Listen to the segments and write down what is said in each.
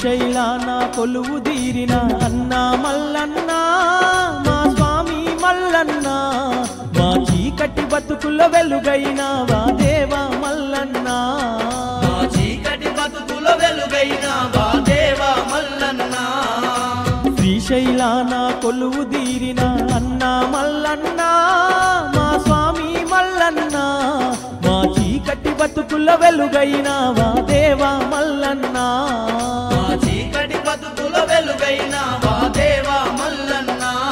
శ్రీశైలాన కొలువు తీరిన అన్నా మల్లన్న మా స్వామి మల్లన్న మా చీకటి బతుకుల వెలుగైన వా దేవా మల్లన్న మా చీకటి బతుకుల వెలుగైన వా దేవా మల్లన్న శ్రీశైలాన కొలువు తీరిన అన్నా మల్లన్న మా స్వామి మల్లన్న మా చీకటి బతుకుల వెలుగైన వా దేవా మల్లన్న మా చీకటి బతుకుల వెలుగైన వా దేవా మల్లన్న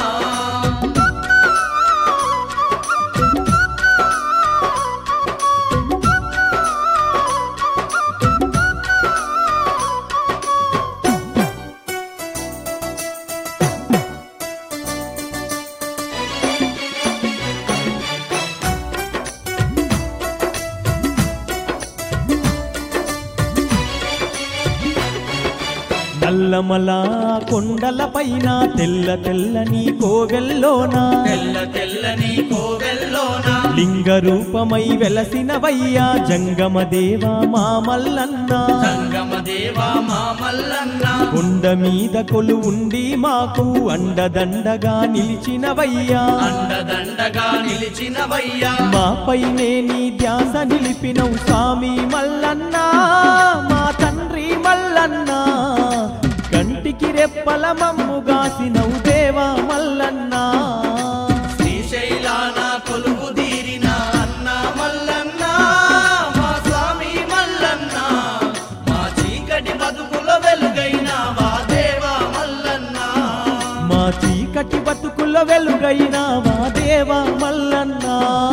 నల్లమల కొండల పైన తెల్ల తెల్లని కోవెల్లోన తెల్ల తెల్లని కోవెల్లోన లింగ రూపమై వెలసినవయ్యా జంగమ దేవా మా మల్లన్న సంగమ దేవా మా మల్లన్న కొండ మీద కొలు ఉండి మాకు అండదండగా నిలిచినవయ్యా అండదండగా నిలిచినవయ్యా మాపైనే నీ ధ్యాస నిలిపినవు స్వామి మల్లన్న మా తండ్రి మల్లన్న కంటికి రెప్పల మమ్ముగాసినవు దేవా మల్లన్న శ్రీశైలాన కొలువు తీరిన అన్న మల్లన్న మా స్వామి మల్లన్న మా చీకటి బతుకుల వెలుగైన వా దేవా మల్లన్న మా చీకటి బతుకుల వెలుగైన మా దేవా మల్లన్న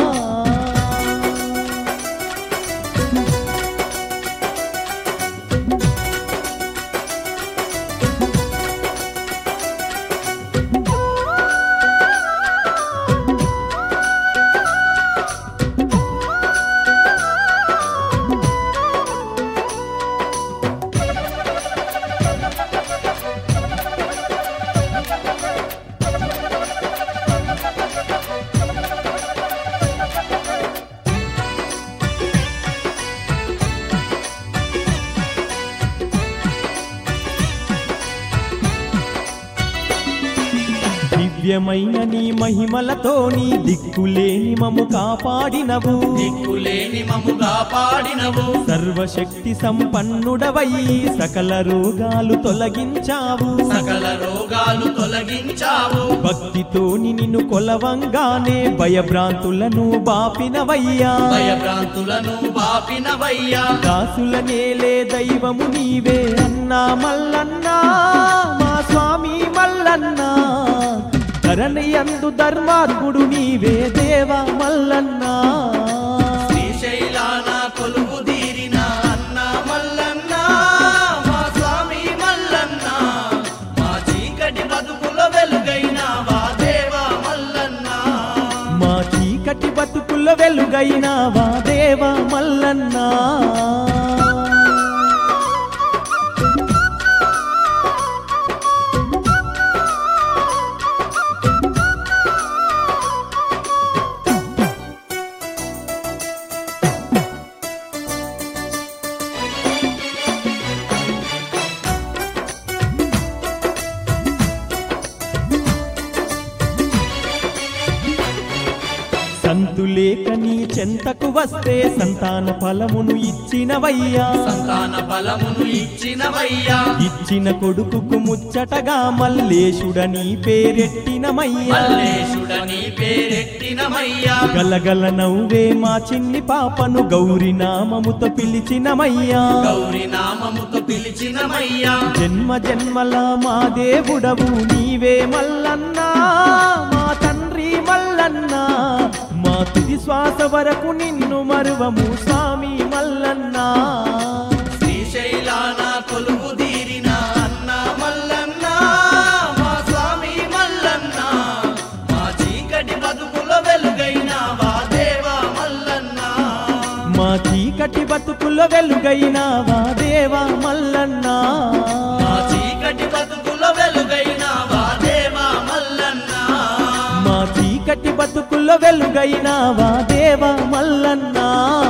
దివ్యమైన నీ మహిమలతో నీ దిక్కులేని మము కాపాడినవు దిక్కులేని మముగా పాడినవు సర్వశక్తి సంపన్నుడవయ్యి సకల రోగాలు తొలగించావు సకల రోగాలు తొలగించావు భక్తితోని నిన్ను కొలవంగానే భయభ్రాంతులను బాపినవయ్యా భయభ్రాంతులను బాపినవయ్యా దాసుల నేలే దైవము నీవే అన్నా మల్లన్నా మా స్వామి మల్లన్నా ధరణి అందు ధర్మాత్ముడు నీవే దేవా మల్లన్నా శ్రీశైలాన కొలువు తీరిన అన్న మల్లన్న మా స్వామి మల్లన్న మా చీకటి బతుకుల వెలుగైన వా దేవా మల్లన్న మా చీకటి బతుకుల వెలుగైన వా దేవా మల్లన్నా సంతులేక నీ చెంతకు వస్తే సంతాన ఫలమును ఇచ్చినవయ్యా సంతాన బలమును ఇచ్చినవయ్యా ఇచ్చిన కొడుకుకు ముచ్చటగా మల్లేశుడని పేరెట్టినమయ్యా మల్లేశుడని పేరెట్టినమయ్యా గలగల నవ్వే మా చిన్ని పాపను గౌరి నామముతో పిలిచినమయ్యా గౌరి నామముతో పిలిచినమయ్యా జన్మ జన్మల మా దేవుడవు నీవే మల్లన్నా మా తండ్రి మల్లన్నా మా తుది శ్వాస వరకు నిన్ను మరువము స్వామి మల్లన్నా శ్రీశైలాన కొలువు తీరిన అన్న మల్లన్న మా స్వామి మల్లన్న మా చీకటి బతుకుల వెలుగైన వా దేవా మల్లన్న మా చీకటి బతుకుల వెలుగైన వా దేవా మల్లన్నా మా చీకటి బతుకుల వెలుగైన వా దేవా మల్లన్న మా చీకటి బతుకుల వెలుగైన వా దేవా మల్లన్నా